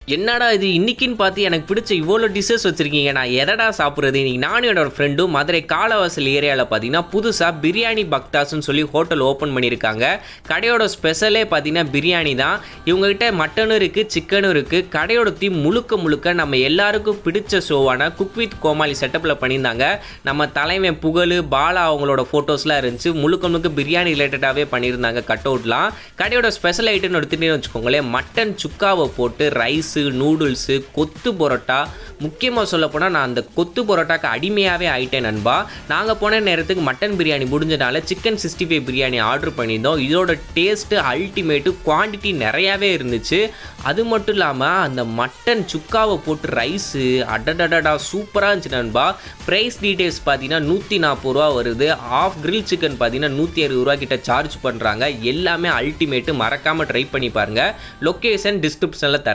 என்னடா இது இன்னைக்குன்னு பார்த்து எனக்கு பிடிச்ச இவ்வளோ டிஷ்ஷஸ் வச்சுருக்கீங்க நான் எதடா சாப்பிட்றது இன்னைக்கு நானும் என்னோட ஃப்ரெண்டும் மதுரை காலவாசல் ஏரியாவில் பார்த்தீங்கன்னா புதுசாக பிரியாணி பக்தாஸ்னு சொல்லி ஹோட்டல் ஓப்பன் பண்ணியிருக்காங்க கடையோட ஸ்பெஷலே பார்த்தீங்கன்னா பிரியாணி தான் இவங்ககிட்ட மட்டனும் இருக்குது சிக்கனும் இருக்குது கடையோட தீம் முழுக்க முழுக்க நம்ம எல்லாருக்கும் பிடிச்ச ஷோவான குக் வித் கோமாளி செட்டப்பில் பண்ணியிருந்தாங்க நம்ம தலைமை புகழ் பாலா அவங்களோட ஃபோட்டோஸ்லாம் இருந்துச்சு முழுக்க முழுக்க பிரியாணி ரிலேட்டடாகவே பண்ணியிருந்தாங்க கட் அவுட்லாம் கடையோட ஸ்பெஷல் ஐட்டம்னு எடுத்துகிட்டே வச்சுக்கோங்களேன் மட்டன் சுக்காவை போட்டு ரைஸு நூடுல்ஸு கொத்து பரோட்டா முக்கியமாக சொல்ல போனால் நான் அந்த கொத்து பரோட்டாக்கு அடிமையாகவே ஆயிட்டேன் நண்பா நாங்கள் போன நேரத்துக்கு மட்டன் பிரியாணி முடிஞ்சனால chicken sixty five biryani order பண்ணியிருந்தோம் இதோட டேஸ்ட்டு அல்டிமேட்டு குவான்டிட்டி நிறையாவே இருந்துச்சு அது மட்டும் இல்லாமல் அந்த மட்டன் சுக்காவை போட்டு ரைஸு அடடடடா சூப்பராக இருந்துச்சு நண்பா ப்ரைஸ் டீட்டெயில்ஸ் பார்த்தீங்கன்னா நூற்றி நாற்பது ரூபா வருது ஆஃப் கிரில் சிக்கன் பார்த்தீங்கன்னா நூற்றி அறுபது ரூபா கிட்ட சார்ஜ் பண்ணுறாங்க எல்லாமே அல்டிமேட்டு மறக்காமல் ட்ரை பண்ணி பாருங்கள் லொக்கேஷன் டிஸ்கிரிப்ஷனில் தர